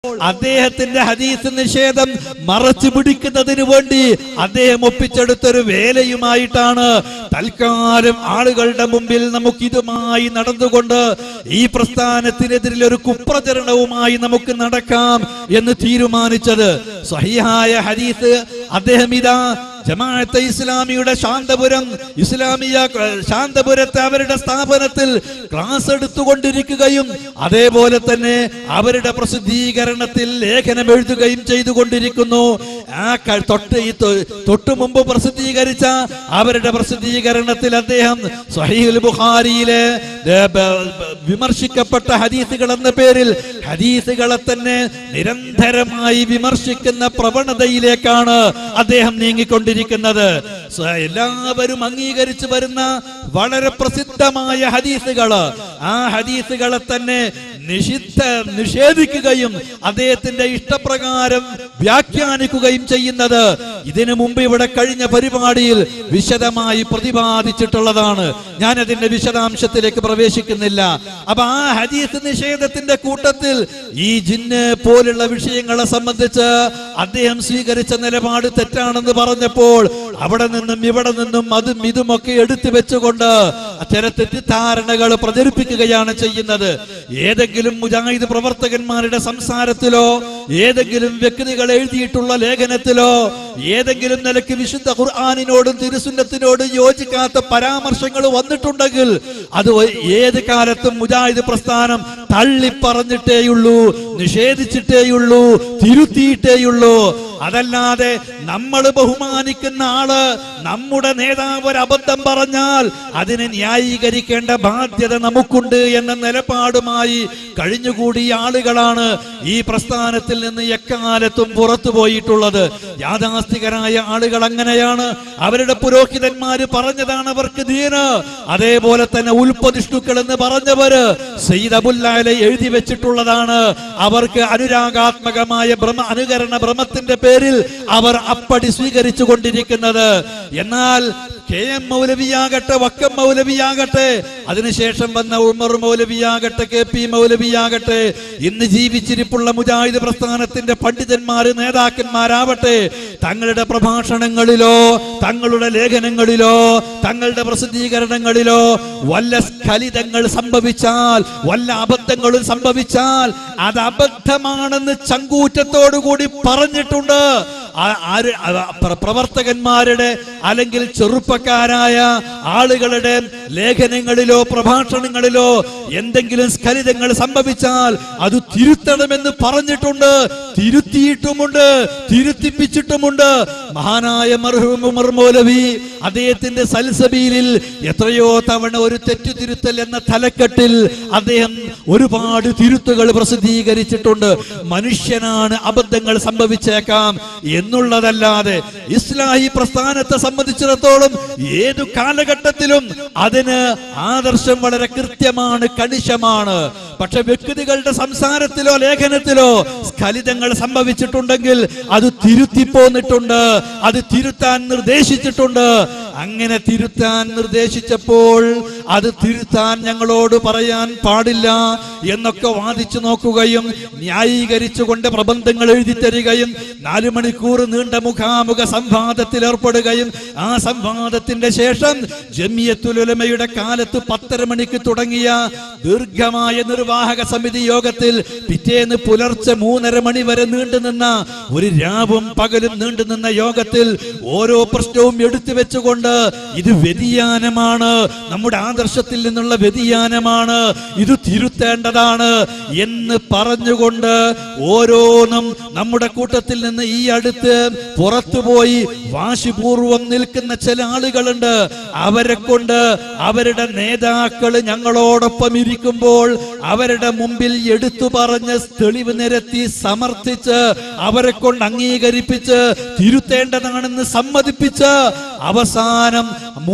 അദ്ദേഹത്തിന്റെ ഹദീസ് നിഷേധം മറച്ചു പിടിക്കുന്നതിന് വേണ്ടി അദ്ദേഹം ഒപ്പിച്ചെടുത്തൊരു വേലയുമായിട്ടാണ് തൽക്കാലം ആളുകളുടെ മുമ്പിൽ നമുക്ക് ഇതുമായി നടന്നുകൊണ്ട് ഈ പ്രസ്ഥാനത്തിനെതിരിൽ ഒരു കുപ്രചരണവുമായി നമുക്ക് നടക്കാം എന്ന് തീരുമാനിച്ചത് സഹിയായ ഹദീസ് അദ്ദേഹം ഇതാ ജമാഅത്തെ ഇസ്ലാമിയുടെ ശാന്തപുരം ഇസ്ലാമിയ ശാന്തപുരത്തെ അവരുടെ സ്ഥാപനത്തിൽ ക്ലാസ് എടുത്തുകൊണ്ടിരിക്കുകയും അതേപോലെ തന്നെ അവരുടെ പ്രസിദ്ധീകരണത്തിൽ ലേഖനം എഴുതുകയും ചെയ്തുകൊണ്ടിരിക്കുന്നു ആ ക- തൊട്ട് ഈ തൊ- തൊട്ടു മുമ്പ് പ്രസിദ്ധീകരിച്ച അവരുടെ പ്രസിദ്ധീകരണത്തിൽ അദ്ദേഹം സഹീൽ ബുഖാരിയിലെ ഏ, ബ- ബ- വിമർശിക്കപ്പെട്ട ഹദീസുകൾ എന്ന പേരിൽ ഹദീസുകളെ തന്നെ നിരന്തരമായി വിമർശിക്കുന്ന പ്രവണതയിലേക്കാണ് അദ്ദേഹം നീങ്ങിക്കൊണ്ടിരിക്കുന്നത് സ- എല്ലാവരും അംഗീകരിച്ചു വരുന്ന വളരെ പ്രസിദ്ധമായ ഹദീസുകള് ആ ഹദീസുകളെ തന്നെ നിഷിദ്ധ നിഷേധിക്കുകയും അദ്ദേഹത്തിന്റെ ഇഷ്ടപ്രകാരം വ്യാഖ്യാനിക്കുകയും ചെയ്യുന്നത് ഇതിനു മുമ്പ് ഇവിടെ കഴിഞ്ഞ പരിപാടിയിൽ വിശദമായി പ്രതിപാദിച്ചിട്ടുള്ളതാണ് ഞാൻ അതിന്റെ വിശദാംശത്തിലേക്ക് പ്രവേശിക്കുന്നില്ല അപ്പൊ ആ ഹദീസ് നിഷേധത്തിന്റെ കൂട്ടത്തിൽ ഈ ജിന്ന് പോലുള്ള വിഷയങ്ങളെ സംബന്ധിച്ച് അദ്ദേഹം സ്വീകരിച്ച നിലപാട് തെറ്റാണെന്ന് പറഞ്ഞപ്പോൾ അവിടെ നിന്നും ഇവിടെ നിന്നും അതും ഇതുമൊക്കെ എടുത്തു വെച്ചുകൊണ്ട് ചില തെറ്റിദ്ധാരണകൾ പ്രചരിപ്പിക്കുകയാണ് ചെയ്യുന്നത് ഏതെങ്കിലും മുജാഹിദ് പ്രവർത്തകന്മാരുടെ സംസാരത്തിലോ ഏതെങ്കിലും വ്യക്തികൾ എഴുതിയിട്ടുള്ള ലേഖനത്തിലോ ഏതെങ്കിലും നിലയ്ക്ക് വിശുദ്ധ ഖുർആാനിനോടും തിരുസുന്നത്തിനോടും യോജിക്കാത്ത പരാമർശങ്ങൾ വന്നിട്ടുണ്ടെങ്കിൽ അത് ഒ- ഏത് കാലത്തും മുജാഹിദ് പ്രസ്ഥാനം തള്ളി പറഞ്ഞിട്ടേയുള്ളൂ നിഷേധിച്ചിട്ടേയുള്ളൂ തിരുത്തിയിട്ടേയുള്ളൂ അതല്ലാതെ നമ്മൾ ബഹുമാനിക്കുന്ന ആള് നമ്മുടെ നേതാവ് ഒരു അബദ്ധം പറഞ്ഞാൽ അതിനെ ന്യായീകരിക്കേണ്ട ബാധ്യത നമുക്കുണ്ട് എന്ന നിലപാടുമായി കഴിഞ്ഞുകൂടിയ ആളുകളാണ് ഈ പ്രസ്ഥാനത്തിൽ നിന്ന് എക്കാലത്തും പുറത്തു പോയിട്ടുള്ളത് യാഥാസ്ഥികരായ ആളുകൾ അങ്ങനെയാണ് അവരുടെ പുരോഹിതന്മാര് പറഞ്ഞതാണ് അവർക്ക് ദീന് അതേപോലെ തന്നെ ഉൽപ്പതിഷ്ണുക്കൾ എന്ന് പറഞ്ഞവര് സയ്യിദ് അബുല്ലാലെ എഴുതി വെച്ചിട്ടുള്ളതാണ് അവർക്ക് അനുരാഗാത്മകമായ ഭ്രമ അനുകരണ ഭ്രമത്തിന്റെ പേരിൽ അവർ അപ്പടി സ്വീകരിച്ചു കൊണ്ടിരിക്കുന്നത് എന്നാൽ കെ എം മൗലവിയാകട്ടെ വക്കം മൗലവിയാകട്ടെ അതിനുശേഷം വന്ന ഉമർ മൗലവിയാകട്ടെ കെ പി മൗലവിയാകട്ടെ ഇന്ന് ജീവിച്ചിരിപ്പുള്ള മുജാഹിദ് പ്രസ്ഥാനത്തിന്റെ പണ്ഡിതന്മാര് നേതാക്കന്മാരാവട്ടെ തങ്ങളുടെ പ്രഭാഷണങ്ങളിലോ തങ്ങളുടെ ലേഖനങ്ങളിലോ തങ്ങളുടെ പ്രസിദ്ധീകരണങ്ങളിലോ വല്ല സ്ഖലിതങ്ങൾ സംഭവിച്ചാൽ വല്ല അബദ്ധങ്ങളും സംഭവിച്ചാൽ അത് അബദ്ധമാണെന്ന് ചങ്കൂറ്റത്തോടുകൂടി പറഞ്ഞിട്ടുണ്ട് ആ- ആര് ആ- പ്ര- പ്രവർത്തകന്മാരുടെ അല്ലെങ്കിൽ ചെറുപ്പക്കാരായ ആളുകളുടെ ലേഖനങ്ങളിലോ പ്രഭാഷണങ്ങളിലോ എന്തെങ്കിലും സ്ഖലിതങ്ങൾ സംഭവിച്ചാൽ അത് തിരുത്തണമെന്ന് പറഞ്ഞിട്ടുണ്ട് തിരുത്തിയിട്ടുമുണ്ട് തിരുത്തിപ്പിച്ചിട്ടുമുണ്ട് മഹാനായ മർഹൂം ഉമർ മൗലവി അദ്ദേഹത്തിന്റെ സൽസബീലിൽ എത്രയോ തവണ ഒരു തെറ്റു തിരുത്തൽ എന്ന തലക്കെട്ടിൽ അദ്ദേഹം ഒരുപാട് തിരുത്തുകൾ പ്രസിദ്ധീകരിച്ചിട്ടുണ്ട് മനുഷ്യനാണ് അബദ്ധങ്ങൾ സംഭവിച്ചേക്കാം എന്നുള്ളതല്ലാതെ ഇസ്ലാഹി പ്രസ്ഥാനത്തെ സംബന്ധിച്ചിടത്തോളം ഏതു കാലഘട്ടത്തിലും അതിന് ആദർശം വളരെ കൃത്യമാണ് കണിശമാണ് പക്ഷെ വ്യക്തികളുടെ സംസാരത്തിലോ ലേഖനത്തിലോ സ്ഖലിതങ്ങൾ സംഭവിച്ചിട്ടുണ്ടെങ്കിൽ അത് തിരുത്തി പോന്നിട്ടുണ്ട് അത് തിരുത്താൻ നിർദ്ദേശിച്ചിട്ടുണ്ട് അങ്ങനെ തിരുത്താൻ നിർദ്ദേശിച്ചപ്പോൾ അത് തിരുത്താൻ ഞങ്ങളോട് പറയാൻ പാടില്ല എന്നൊക്കെ വാദിച്ചു നോക്കുകയും ന്യായീകരിച്ചുകൊണ്ട് പ്രബന്ധങ്ങൾ എഴുതി തരികയും നാലു മണിക്കൂർ നീണ്ട മുഖാമുഖ സംവാദത്തിൽ ഏർപ്പെടുകയും ആ സംവാദത്തിന്റെ ശേഷം ജമിയത്തുലമയുടെ കാലത്ത് പത്തര മണിക്ക് തുടങ്ങിയ ദീർഘമായ നിർവാഹക സമിതി യോഗത്തിൽ പിറ്റേന്ന് പുലർച്ചെ മൂന്നര മണി വരെ നീണ്ടുനിന്ന ഒരു രാവും പകലും നീണ്ടുനിന്ന യോഗത്തിൽ ഓരോ പ്രശ്നവും എടുത്തു വെച്ചുകൊണ്ട് ഇത് വ്യതിയാനമാണ് നമ്മുടെ ആദർശത്തിൽ നിന്നുള്ള വ്യതിയാനമാണ് ഇത് തിരുത്തേണ്ടതാണ് എന്ന് പറഞ്ഞുകൊണ്ട് ഓരോന്നും നമ്മുടെ കൂട്ടത്തിൽ നിന്ന് ഈ അടുത്ത് പുറത്തുപോയി വാശിപൂർവം നിൽക്കുന്ന ചില ആളുകളുണ്ട് അവരെ കൊണ്ട് അവരുടെ നേതാക്കൾ ഞങ്ങളോടൊപ്പം ഇരിക്കുമ്പോൾ അവരുടെ മുമ്പിൽ എടുത്തു പറഞ്ഞ് തെളിവ് നിരത്തി സമർത്ഥിച്ച് അവരെ കൊണ്ട് അംഗീകരിപ്പിച്ച് തിരുത്തേണ്ടതാണെന്ന് സമ്മതിപ്പിച്ച് അവസാനം മൂ-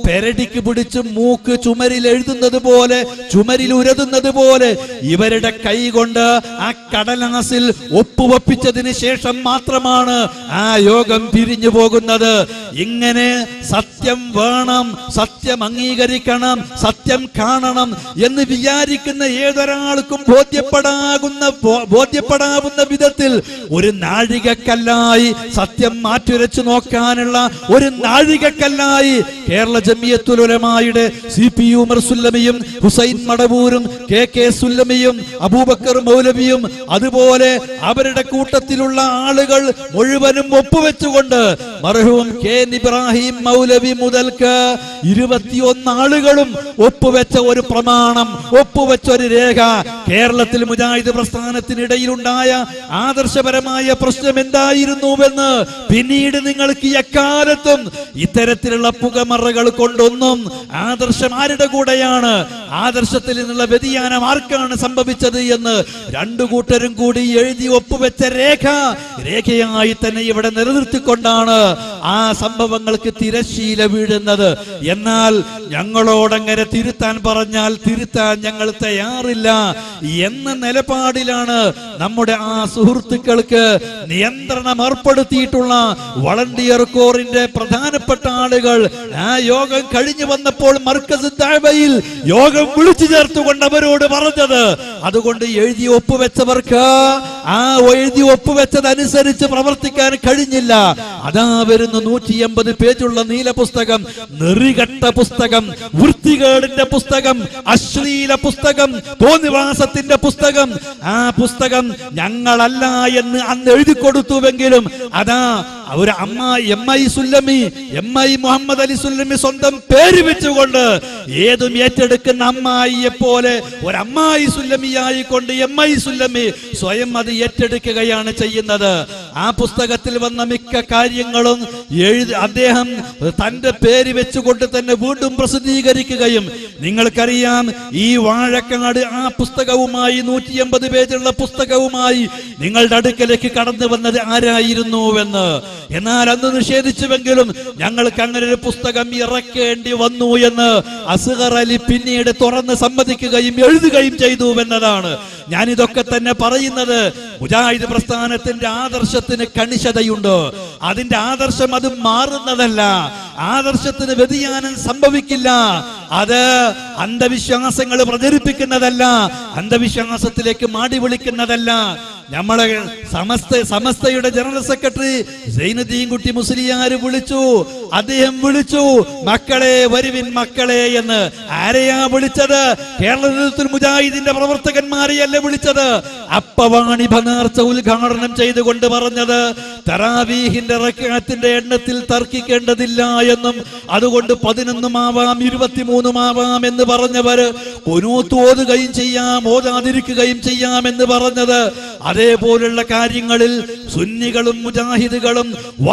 പെരടിക്ക് പിടിച്ച് മൂക്ക് ചുമരിൽ എഴുതുന്നത് പോലെ ചുമരിൽ ഉരതുന്നത് പോലെ ഇവരുടെ കൈ കൊണ്ട് ആ കടലാസിൽ ഒപ്പുവപ്പിച്ചതിന് ശേഷം മാത്രമാണ് ആ യോഗം പിരിഞ്ഞു പോകുന്നത് ഇങ്ങനെ സത്യം വേണം സത്യം അംഗീകരിക്കണം സത്യം കാണണം എന്ന് വിചാരിക്കുന്ന ഏതൊരാൾക്കും ബോധ്യപ്പെടാകുന്ന ബോ- ബോധ്യപ്പെടാവുന്ന വിധത്തിൽ ഒരു നാഴികക്കല്ലായി സത്യം മാറ്റുരച്ചു നോക്കാനുള്ള ഒരു നാഴികക്കല്ലായി കേരള ജമിയത്തുലമായുടെ സി പി ഉമർ സുല്ലമിയും ഹുസൈൻ മടവൂരും കെ കെ സുല്ലമിയും അബൂബക്കർ മൗലവിയും അതുപോലെ അവരുടെ കൂട്ടത്തിലുള്ള ആളുകൾ മുഴുവനും ഒപ്പുവെച്ചുകൊണ്ട് മർഹൂം കെ എൻ ഇബ്രാഹിം മൗലവി മുതൽക്ക് ഇരുപത്തിയൊന്ന് ആളുകളും ഒപ്പുവെച്ച ഒരു പ്രമാണം ഒപ്പുവെച്ച ഒരു രേഖ കേരളത്തിൽ മുജാഹിദ് പ്രസ്ഥാനത്തിനിടയിലുണ്ടായ ആദർശപരമായ പ്രശ്നം എന്തായിരുന്നുവെന്ന് പിന്നീട് നിങ്ങൾക്ക് എക്കാലത്തും ഇത്തരത്തിലുള്ള പുകമറകൾ കൊണ്ടൊന്നും ആദർശം ആരുടെ കൂടെയാണ് ആദർശത്തിൽ നിന്നുള്ള വ്യതിയാനം ആർക്കാണ് സംഭവിച്ചത് എന്ന് രണ്ടു കൂട്ടരും കൂടി എഴുതി ഒപ്പുവെച്ച രേഖ രേഖയായി തന്നെ ഇവിടെ നിലനിർത്തിക്കൊണ്ടാണ് ആ സംഭവങ്ങൾക്ക് തിരശീല വീഴുന്നത് എന്നാൽ ഞങ്ങളോടങ്ങനെ തിരുത്താൻ പറഞ്ഞാൽ തിരുത്താൻ ഞങ്ങൾ തയ്യാറില്ല എന്ന നിലപാടിലാണ് നമ്മുടെ ആ സുഹൃത്തുക്കൾക്ക് നിയന്ത്രണം ഏർപ്പെടുത്തിയിട്ടുള്ള വളണ്ടിയർ കോറിന്റെ പ്രധാനപ്പെട്ട ആളുകൾ ആ യോഗം കഴിഞ്ഞു വന്നപ്പോൾ മർക്കസ് ദഅവയിൽ യോഗം വിളിച്ചു ചേർത്തുകൊണ്ട് അവരോട് പറഞ്ഞത് അതുകൊണ്ട് എഴുതി ഒപ്പുവെച്ചവർക്ക് ആ എഴുതി ഒപ്പുവെച്ചതനുസരിച്ച് പ്രവർത്തിക്കാൻ കഴിഞ്ഞില്ല അതാ വരുന്ന നൂറ്റി എൺപത് പേജുള്ള നീല പുസ്തകം നെറികെട്ട പുസ്തകം വൃത്തികേടിന്റെ പുസ്തകം അശ്ലീല പുസ്തകം തോന്നിവാസത്തിന്റെ പുസ്തകം ആ പുസ്തകം ഞങ്ങളല്ല എന്ന് അന്ന് എഴുതി കൊടുത്തുവെങ്കിലും അതാ ഒരു അമ്മ M I Sullami M I Muhammad Ali Sullami സ്വന്തം പേര് വെച്ചുകൊണ്ട് ഏതും ഏറ്റെടുക്കുന്ന അമ്മായിയെ പോലെ ഒരു അമ്മായി സുല്ലമിയായിക്കൊണ്ട് എം ഐ സുല്ലമി സ്വയം അത് ഏറ്റെടുക്കുകയാണ് ചെയ്യുന്നത് ആ പുസ്തകത്തിൽ വന്ന മിക്ക കാര്യങ്ങളും എഴുതി അദ്ദേഹം തന്റെ പേര് വെച്ചുകൊണ്ട് തന്നെ വീണ്ടും പ്രസിദ്ധീകരിക്കുകയും നിങ്ങൾക്കറിയാം ഈ വാഴക്കാട് ആ പുസ്തകവുമായി നൂറ്റി എൺപത് പേജുള്ള പുസ്തകവുമായി നിങ്ങളുടെ അടുക്കലേക്ക് കടന്നു വന്നത് ആരായിരുന്നുവെന്ന് എന്നാൽ അന്ന് നിഷേധിച്ചുവെങ്കിലും ഞങ്ങൾക്ക് അങ്ങനെ ഒരു പുസ്തകം ഇറക്കേണ്ടി വന്നു എന്ന് അസുഖർ അലി പിന്നീട് തുറന്ന് സമ്മതിക്കുകയും എഴുതുകയും ചെയ്തു എന്നതാണ് ഞാൻ ഇതൊക്കെ തന്നെ പറയുന്നത് മുജാഹിദ് പ്രസ്ഥാനത്തിന്റെ ആദർശത്തിന് കണിശതയുണ്ട് അതിന്റെ ആദർശം അത് മാറുന്നതല്ല ആദർശത്തിന് വ്യതിയാനം സംഭവിക്കില്ല അത് അന്ധവിശ്വാസങ്ങൾ പ്രചരിപ്പിക്കുന്നതല്ല അന്ധവിശ്വാസത്തിലേക്ക് മാടി വിളിക്കുന്നതല്ല നമ്മളെ സമസ്ത സമസ്തയുടെ ജനറൽ സെക്രട്ടറി സൈനുദ്ദീൻ കുട്ടി മുസ്ലിയാര് വിളിച്ചു അദ്ദേഹം വിളിച്ചു മക്കളെ വരുവിൻ മക്കളെ എന്ന് ആരെയാ വിളിച്ചത് കേരളത്തിൽ മുജാഹിദിന്റെ പ്രവർത്തകന്മാരെയല്ല വിളിച്ചത് അപ്പവാണി നേർച്ച ഉദ്ഘാടനം ചെയ്തുകൊണ്ട് പറഞ്ഞത് തറാവീഹിന്റെ റക്കാത്തിന്റെ എണ്ണത്തിൽ തർക്കിക്കേണ്ടതില്ല എന്നും അതുകൊണ്ട് പതിനൊന്നുമാവാം ഇരുപത്തിമൂന്നുമാവാം എന്ന് പറഞ്ഞവര് കുനൂത്ത് ഓതുകയും ചെയ്യാം ഓതാതിരിക്കുകയും ചെയ്യാം എന്ന് പറഞ്ഞത് അതേപോലുള്ള കാര്യങ്ങളിൽ സുന്നികളും മുജാഹിദുകളും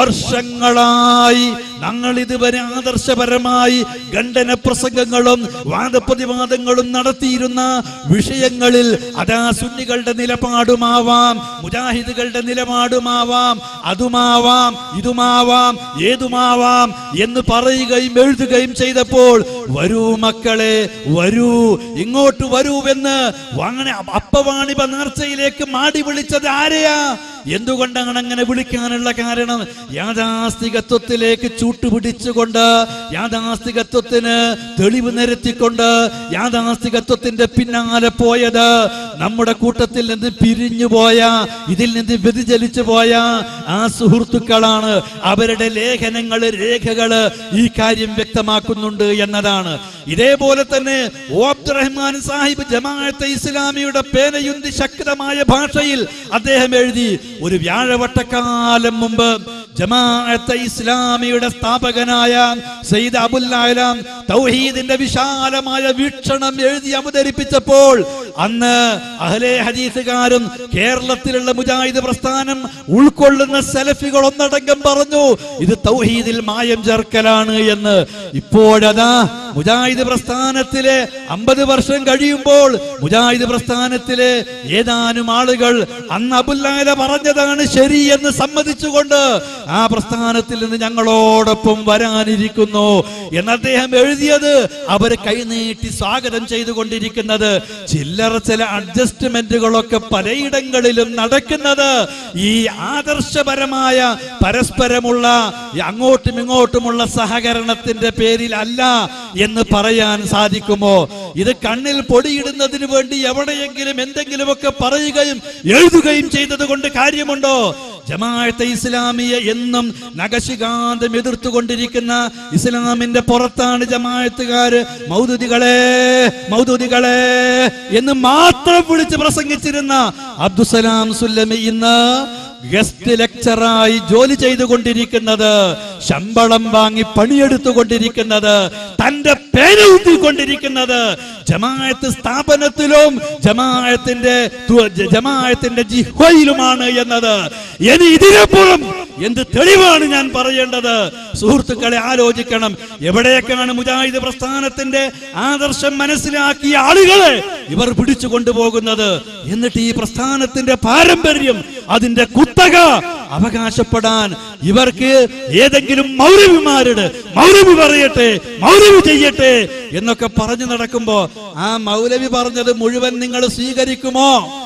വർഷങ്ങളായി ഞങ്ങൾ ഇതുവരെ ആദർശപരമായി ഖണ്ഡന പ്രസംഗങ്ങളും വാദപ്രതിവാദങ്ങളും നടത്തിയിരുന്ന വിഷയങ്ങളിൽ അതാ സുന്നികളുടെ നിലപാടുമാവാം മുജാഹിദുകളുടെ നിലപാടുമാവാം അതുമാവാം ഇതുമാവാം ഏതുമാവാം എന്ന് പറയുകയും എഴുതുകയും ചെയ്തപ്പോൾ വരൂ മക്കളെ വരൂ ഇങ്ങോട്ട് വരൂവെന്ന് വാങ്ങനെ അപ്പവാണിപ നേർച്ചയിലേക്ക് മാടി വിളിച്ചത് ആരെയാ എന്തുകൊണ്ടാണ് അങ്ങനെ വിളിക്കാനുള്ള കാരണം യാഥാസ്ഥികത്വത്തിലേക്ക് ചൂട്ടുപിടിച്ചുകൊണ്ട് യാഥാസ്ഥികത്വത്തിന് തെളിവ് നിരത്തിക്കൊണ്ട് യാഥാസ്ഥികത്വത്തിന്റെ പിന്നാലെ പോയത് നമ്മുടെ കൂട്ടത്തിൽ നിന്ന് പിരിഞ്ഞു പോയ ഇതിൽ നിന്ന് വ്യതിചലിച്ചു പോയ ആ സുഹൃത്തുക്കളാണ് അവരുടെ ലേഖനങ്ങള് രേഖകള് ഈ കാര്യം വ്യക്തമാക്കുന്നുണ്ട് എന്നതാണ് ഇതേപോലെ തന്നെ ഓ അബ്ദുറഹ്മാൻ സാഹിബ് ജമാഅത്തെ ഇസ്ലാമിയുടെ പേനയുന്തി ശക്തമായ ഭാഷയിൽ അദ്ദേഹം എഴുതി ഒരു വ്യാഴവട്ടക്കാലം മുമ്പ് ജമാഅത്തെ ഇസ്ലാമിയുടെ സ്ഥാപകനായ സയ്യിദ് അബുല്ലാം തൗഹീദിന്റെ വിശാലമായ വീക്ഷണം എഴുതി അവതരിപ്പിച്ചപ്പോൾ അന്ന് അഹ്ലെ ഹദീസുകാരും കേരളത്തിലുള്ള മുജാഹിദ് പ്രസ്ഥാനം ഉൾക്കൊള്ളുന്ന സെലഫികൾ ഒന്നടങ്കം പറഞ്ഞു ഇത് തൗഹീദിൽ മായം ചേർക്കലാണ് എന്ന് ഇപ്പോഴതാ മുജാഹിദ് പ്രസ്ഥാനത്തിലെ അമ്പത് വർഷം കഴിയുമ്പോൾ മുജാഹിദ് പ്രസ്ഥാനത്തിലെ ഏതാനും ആളുകൾ അന്ന് അബുല്ലാല പറഞ്ഞതാണ് ശരി എന്ന് സമ്മതിച്ചുകൊണ്ട് ആ പ്രസ്ഥാനത്തിൽ നിന്ന് ഞങ്ങളോടൊപ്പം വരാനിരിക്കുന്നു എന്ന് അദ്ദേഹം എഴുതിയത് അവർ കൈനീട്ടി സ്വാഗതം ചെയ്തുകൊണ്ടിരിക്കുന്നത് ചില്ലറ ചില അഡ്ജസ്റ്റ്മെന്റുകളൊക്കെ പലയിടങ്ങളിലും നടക്കുന്നത് ഈ ആദർശപരമായ പരസ്പരമുള്ള ഈ അങ്ങോട്ടും ഇങ്ങോട്ടുമുള്ള സഹകരണത്തിന്റെ പേരിൽ അല്ല എന്ന് പറയാൻ സാധിക്കുമോ ഇത് കണ്ണിൽ പൊടിയിടുന്നതിന് വേണ്ടി എവിടെയെങ്കിലും എന്തെങ്കിലുമൊക്കെ പറയുകയും എഴുതുകയും ചെയ്തത് കൊണ്ട് കാര്യമുണ്ടോ ജമാഅത്തെ ഇസ്ലാമിയെ എന്നും നഖശികാന്തം എതിർത്തുകൊണ്ടിരിക്കുന്ന ഇസ്ലാമിന്റെ പുറത്താണ് ജമാഅത്തുകാര് മൗദുദികളെ മൗദുദികളെ എന്ന് മാത്രം വിളിച്ച് പ്രസംഗിച്ചിരുന്ന അബ്ദുസലാം സുല്ലമി ഇന്ന് ഗസ്റ്റ് ലെക്ചറായി ജോലി ചെയ്തുകൊണ്ടിരിക്കുന്നത് ശമ്പളം വാങ്ങി പണിയെടുത്തുകൊണ്ടിരിക്കുന്നത് തന്റെ പേന ഊത്തിക്കൊണ്ടിരിക്കുന്നത് ജമാഅത്ത് സ്ഥാപനത്തിലും ജമാഅത്തിന്റെ തു- ജ- ജമാഅത്തിന്റെ ജിഹ്വയിലുമാണ് എന്നത് ഇനി ഇതിനപ്പുറം എന്ത് തെളിവാണ് ഞാൻ പറയേണ്ടത് സുഹൃത്തുക്കളെ ആലോചിക്കണം എവിടേക്കാണ് മുജാഹിദ് പ്രസ്ഥാനത്തിന്റെ ആദർശം മനസ്സിലാക്കിയ ആളുകളെ ഇവർ പിടിച്ചു കൊണ്ടുപോകുന്നത് എന്നിട്ട് ഈ പ്രസ്ഥാനത്തിന്റെ പാരമ്പര്യം അതിന്റെ കുത്തക അവകാശപ്പെടാൻ ഇവർക്ക് ഏതെങ്കിലും മൗലവിമാരുടെ മൗലവി പറയട്ടെ മൗലവി ചെയ്യട്ടെ എന്നൊക്കെ പറഞ്ഞു നടക്കുമ്പോ ആ മൗലവി പറഞ്ഞത് മുഴുവൻ നിങ്ങൾ സ്വീകരിക്കുമോ